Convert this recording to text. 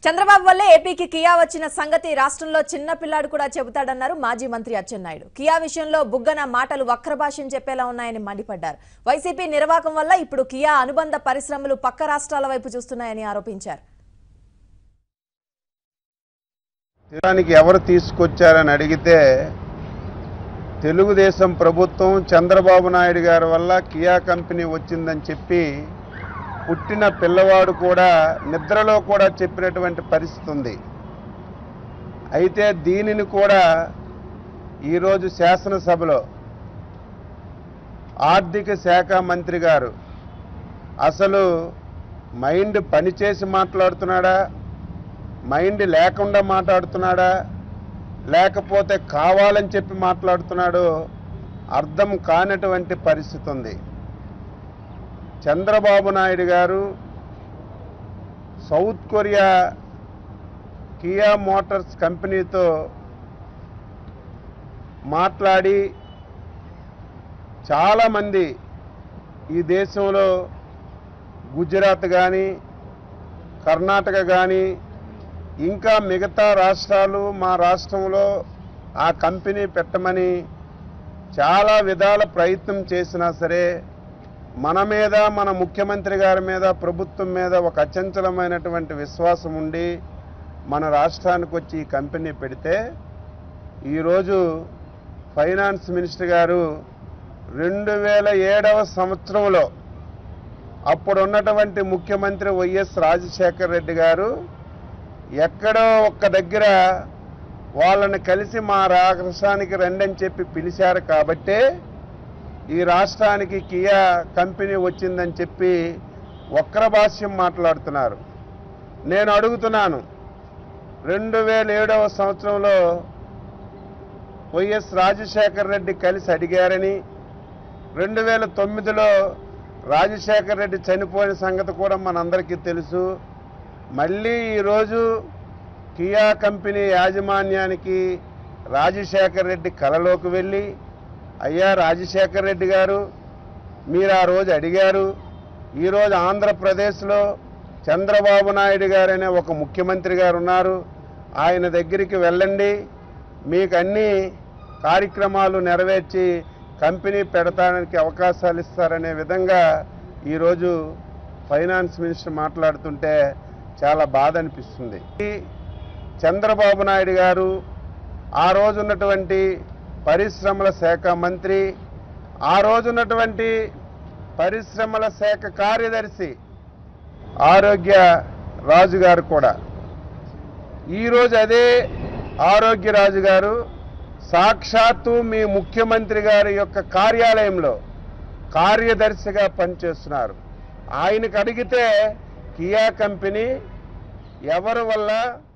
చంద్రబాబు వల్లే ఏపీకి కియా వచ్చిన సంగతి రాష్ట్రంలో చిన్న పిల్లాడు కూడా చెబుతాడన్నారు మాజీ మంత్రి అచ్చెన్నాయుడు కియా విషయంలో బుగ్గన మాటలు వక్ర భాష్యం చెప్పేలా ఉన్నాయని మండిపడ్డారు వైసీపీ నిర్వాకం వల్ల ఇప్పుడు కియా అనుబంధ పరిశ్రమలు పక్క రాష్ట్రాల వైపు చూస్తున్నాయని ఆరోపించారు తీరానికి ఎవరు తీసుకొచ్చారని అడిగితే తెలుగుదేశం ప్రభుత్వం చంద్రబాబు నాయుడు గారి వల్ల కియా కంపెనీ వచ్చిందని చెప్పి పుట్టిన పిల్లవాడు కూడా నిద్రలో కూడా చెప్పినటువంటి పరిస్థితి ఉంది అయితే దీనిని కూడా ఈరోజు శాసనసభలో ఆర్థిక శాఖ మంత్రి గారు అసలు మైండ్ పనిచేసి మాట్లాడుతున్నాడా మైండ్ లేకుండా మాట్లాడుతున్నాడా లేకపోతే కావాలని చెప్పి మాట్లాడుతున్నాడో అర్థం కానటువంటి పరిస్థితి ఉంది చంద్రబాబు నాయుడు గారు సౌత్ కొరియా కియా మోటార్స్ కంపెనీతో మాట్లాడి చాలామంది ఈ దేశంలో గుజరాత్ కానీ కర్ణాటక కానీ ఇంకా మిగతా రాష్ట్రాలు మా రాష్ట్రంలో ఆ కంపెనీ పెట్టమని చాలా విధాల ప్రయత్నం చేసినా సరే మన మీద మన ముఖ్యమంత్రి గారి మీద ప్రభుత్వం మీద ఒక అచంచలమైనటువంటి విశ్వాసం ఉండి మన రాష్ట్రానికి వచ్చి ఈ కంపెనీ పెడితే ఈరోజు ఫైనాన్స్ మినిస్టర్ గారు రెండు వేల ఏడవ సంవత్సరంలో అప్పుడు ఉన్నటువంటి ముఖ్యమంత్రి వైఎస్ రాజశేఖర్ రెడ్డి గారు ఎక్కడో ఒక్క దగ్గర వాళ్ళని కలిసి మా రాష్ట్రానికి రండని చెప్పి పిలిచారు కాబట్టే ఈ రాష్ట్రానికి కియా కంపెనీ వచ్చిందని చెప్పి వక్ర భాష్యం మాట్లాడుతున్నారు నేను అడుగుతున్నాను రెండు వేల ఏడవ సంవత్సరంలో వైఎస్ రాజశేఖర్ రెడ్డి కలిసి అడిగారని రెండు వేల తొమ్మిదిలో రాజశేఖర్ రెడ్డి చనిపోయిన సంగతి కూడా మనందరికీ తెలుసు మళ్ళీ ఈరోజు కియా కంపెనీ యాజమాన్యానికి రాజశేఖర్ రెడ్డి కలలోకి వెళ్ళి అయ్యా రాజశేఖర్ రెడ్డి గారు మీరు ఆ రోజు అడిగారు ఈరోజు ఆంధ్రప్రదేశ్లో చంద్రబాబు నాయుడు గారు అనే ఒక ముఖ్యమంత్రి గారు ఉన్నారు ఆయన దగ్గరికి వెళ్ళండి మీకు అన్ని కార్యక్రమాలు నెరవేర్చి కంపెనీ పెడతానికి అవకాశాలు ఇస్తారనే విధంగా ఈరోజు ఫైనాన్స్ మినిస్టర్ మాట్లాడుతుంటే చాలా బాధ అనిపిస్తుంది ఈ చంద్రబాబు నాయుడు గారు ఆ రోజు ఉన్నటువంటి పరిశ్రమల శాఖ మంత్రి ఆ రోజు ఉన్నటువంటి పరిశ్రమల శాఖ కార్యదర్శి ఆరోగ్య రాజు గారు కూడా ఈరోజు అదే ఆరోగ్య రాజు గారు సాక్షాత్తు మీ ముఖ్యమంత్రి గారి యొక్క కార్యాలయంలో కార్యదర్శిగా పనిచేస్తున్నారు ఆయనకు అడిగితే కియా కంపెనీ ఎవరి వల్ల